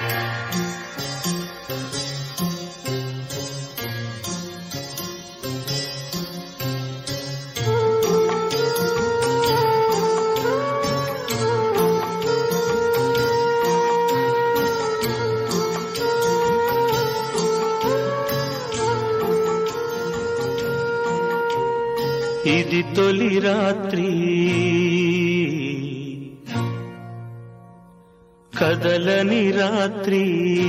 ఇది తొలి రాత్రి కదలని రాత్రి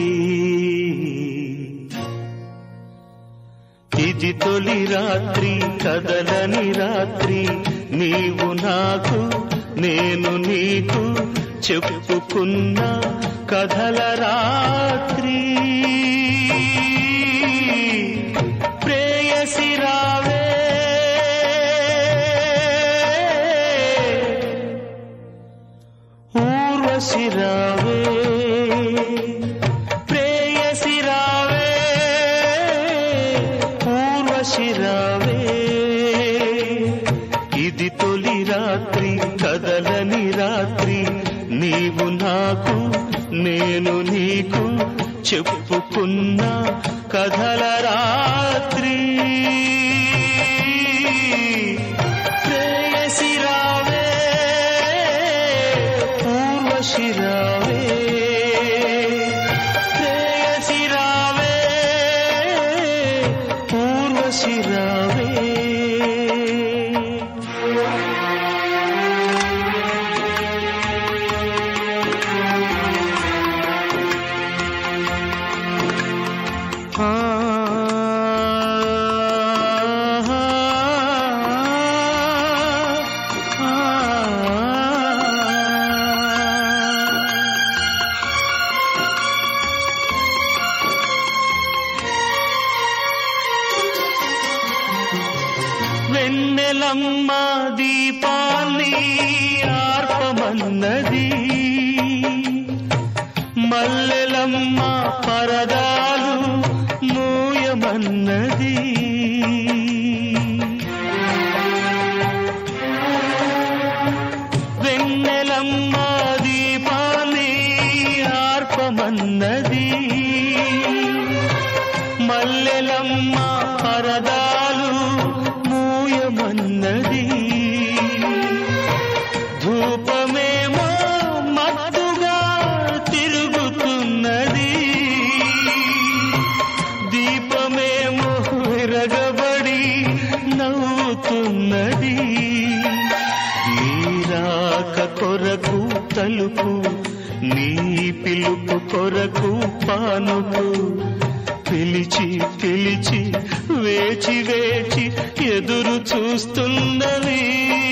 ఇది తొలి రాత్రి కదలని రాత్రి నీవు నాకు నేను నీకు చెప్పుకున్న కథల రాత్రి ప్రేయసి రావే ఊర్వశి రావే ప్రేయసి రావే ఊర్వశి రావే ఇది తొలి రాత్రి కదలని రాత్రి నీవు నాకు నేను నీకు చెప్పుకున్న కథల రాత్రి ప్రేయసి రావే పూర్వశి రావే ప్రేయసి రావే పూర్వశి రావే వెన్నెలమ్మ దీపాన్ని ఆర్పమన్నది మల్లెలమ్మ పరదాలు మూయమన్నది వెన్నెలమ్మ దీపాన్ని ఆర్పమన్నది మల్లెలమ్మ పరదాలు మూయమన్నది ధూపమేమో మత్తుగా తిరుగుతున్నది దీపమేమో విరగబడి నవ్వుతున్నది నీరాక కొరకు తలుపు నీ పిలుపు కొరకు పానుపు పిలిచి పిలిచి వేచి వేచి ఎదురు చూస్తున్నది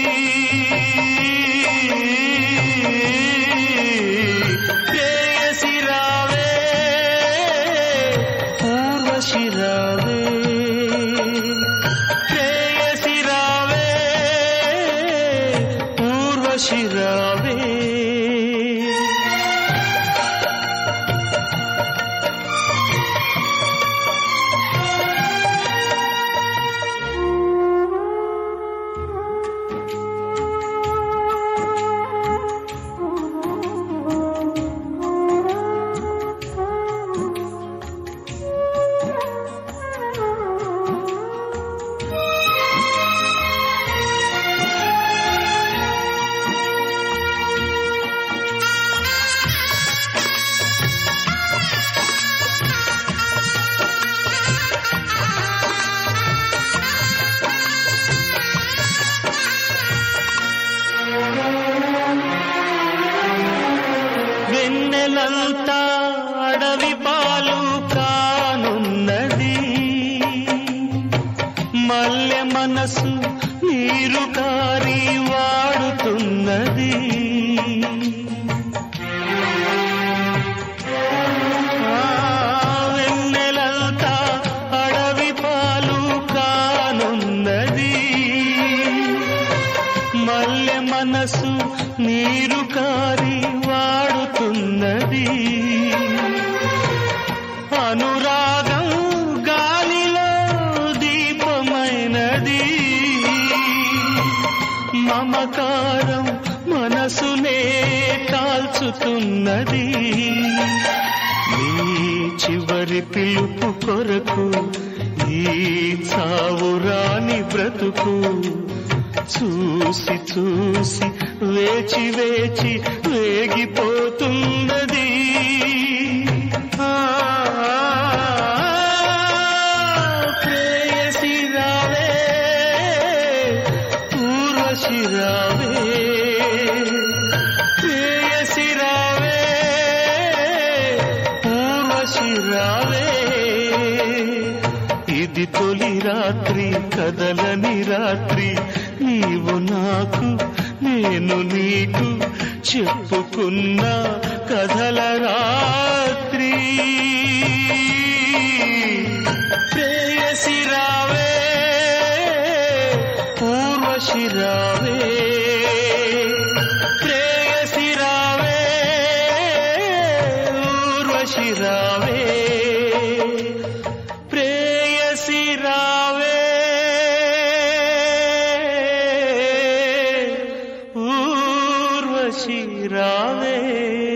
ప్రేయసి రావే పూర్వశి రావే ప్రేయసి రావే పూర్వశి రావే వెన్నెలంతా అడవి పాలు కానున్నది మల్లె మనసు నీరు కారి వాడుతున్నది ఆ, వెన్నెలంతా అడవి పాలు కానున్నది మల్లె మనసు నీరు కారి వాడుతున్నది అనురాగం గాలిలో దీపమైనది మమకారం మనసునే కాల్చుతున్నది తొలి పిలుపు కొరకు ఈ చావురాని బ్రతుకు చూసి చూసి వేచి వేచి వేగిపోతున్నది ఆ, ప్రేయసి రావే ఊర్వశి రావే ప్రేయసి రావే ఊర్వశి రావే ఇది తొలి రాత్రి కదలని రాత్రి నీవు నాకు నేను నీకు చెప్పుకున్న కథల రాత్రి ప్రేయసి రావే ఊర్వశి రావే ప్రేయసి రావే ఊర్వశి రావే ప్రేయసి రావే ఊర్వశి రావే